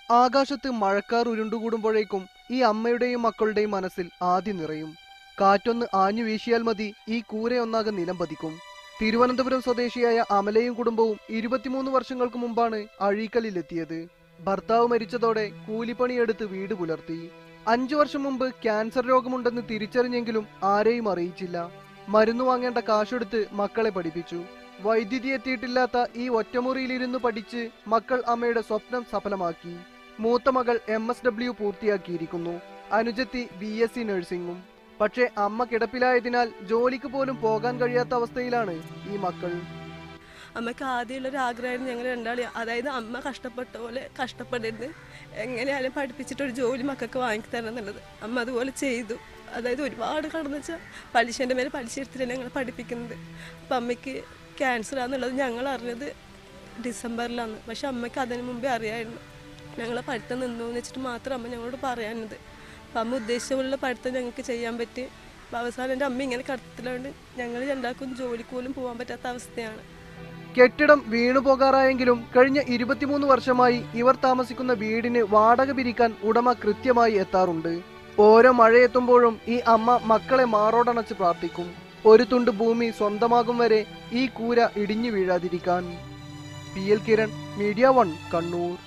ആകാശത്ത് മഴക്കാർ ഉരുണ്ടുകൂടുമ്പോഴേക്കും ഈ അമ്മയുടെയും മക്കളുടെയും മനസ്സിൽ ആദ്യം നിറയും കാറ്റൊന്ന് ആഞ്ഞു വീശിയാൽ മതി ഈ കൂരയൊന്നാകെ നിലം പതിക്കും തിരുവനന്തപുരം സ്വദേശിയായ അമലയും കുടുംബവും ഇരുപത്തിമൂന്ന് വർഷങ്ങൾക്ക് മുമ്പാണ് അഴീക്കലിലെത്തിയത് ഭർത്താവ് മരിച്ചതോടെ കൂലിപ്പണിയെടുത്ത് വീട് പുലർത്തി അഞ്ചു വർഷം മുമ്പ് ക്യാൻസർ രോഗമുണ്ടെന്ന് തിരിച്ചറിഞ്ഞെങ്കിലും ആരെയും അറിയിച്ചില്ല മരുന്ന് വാങ്ങേണ്ട കാശെടുത്ത് മക്കളെ പഠിപ്പിച്ചു വൈദ്യുതി എത്തിയിട്ടില്ലാത്ത ഈ ഒറ്റമുറിയിലിരുന്ന് പഠിച്ച് മക്കൾ അമ്മയുടെ സ്വപ്നം സഫലമാക്കി മൂത്ത മകൾ എം എസ് ഡബ്ല്യു പൂർത്തിയാക്കിയിരിക്കുന്നു അനുജത്തി ബി എസ് സി നഴ്സിംഗും പക്ഷേ അമ്മ കിടപ്പിലായതിനാൽ ജോലിക്ക് പോലും പോകാൻ കഴിയാത്ത അവസ്ഥയിലാണ് ഈ മക്കൾ അമ്മയ്ക്ക് ആദ്യമുള്ള ഒരു ആഗ്രഹമായിരുന്നു ഞങ്ങൾ രണ്ടാളി അതായത് അമ്മ കഷ്ടപ്പെട്ട പോലെ കഷ്ടപ്പെടരുത് എങ്ങനെയായാലും പഠിപ്പിച്ചിട്ട് ഒരു ജോലി മക്കൾക്ക് വാങ്ങി തരണം എന്നുള്ളത് അമ്മ അതുപോലെ ചെയ്തു അതായത് ഒരുപാട് കടന്നു വെച്ചാൽ പലിശേൻ്റെ മേലെ പലിശ എടുത്തിട്ടാണ് ഞങ്ങൾ പഠിപ്പിക്കുന്നത് അപ്പം അമ്മയ്ക്ക് ക്യാൻസർ ആണെന്നുള്ളത് ഞങ്ങൾ അറിഞ്ഞത് ഡിസംബറിലാണ് പക്ഷെ അമ്മയ്ക്ക് അതിന് മുമ്പേ അറിയായിരുന്നു ഞങ്ങളെ പഠിത്തം നിന്നു എന്ന് വെച്ചിട്ട് മാത്രം അമ്മ ഞങ്ങളോട് പറയാനത് അപ്പം അമ്മ ഉദ്ദേശിച്ച പോലുള്ള പഠിത്തം ഞങ്ങൾക്ക് ചെയ്യാൻ പറ്റി അപ്പം അവസാനം എൻ്റെ അമ്മ ഇങ്ങനെ കടത്തിലുണ്ട് ഞങ്ങൾ രണ്ടാൾക്കും ജോലിക്ക് പോലും പോകാൻ പറ്റാത്ത അവസ്ഥയാണ് കെട്ടിടം വീണു പോകാറായെങ്കിലും കഴിഞ്ഞ ഇരുപത്തിമൂന്ന് വർഷമായി ഇവർ താമസിക്കുന്ന വീടിന് വാടക പിരിക്കാൻ ഉടമ കൃത്യമായി എത്താറുണ്ട് ഓരോ മഴയെത്തുമ്പോഴും ഈ അമ്മ മക്കളെ മാറോടണച്ച് പ്രാർത്ഥിക്കും ഒരു തുണ്ട് ഭൂമി സ്വന്തമാകും വരെ ഈ കൂര ഇടിഞ്ഞു വീഴാതിരിക്കാൻ P L Kiran media one Kannur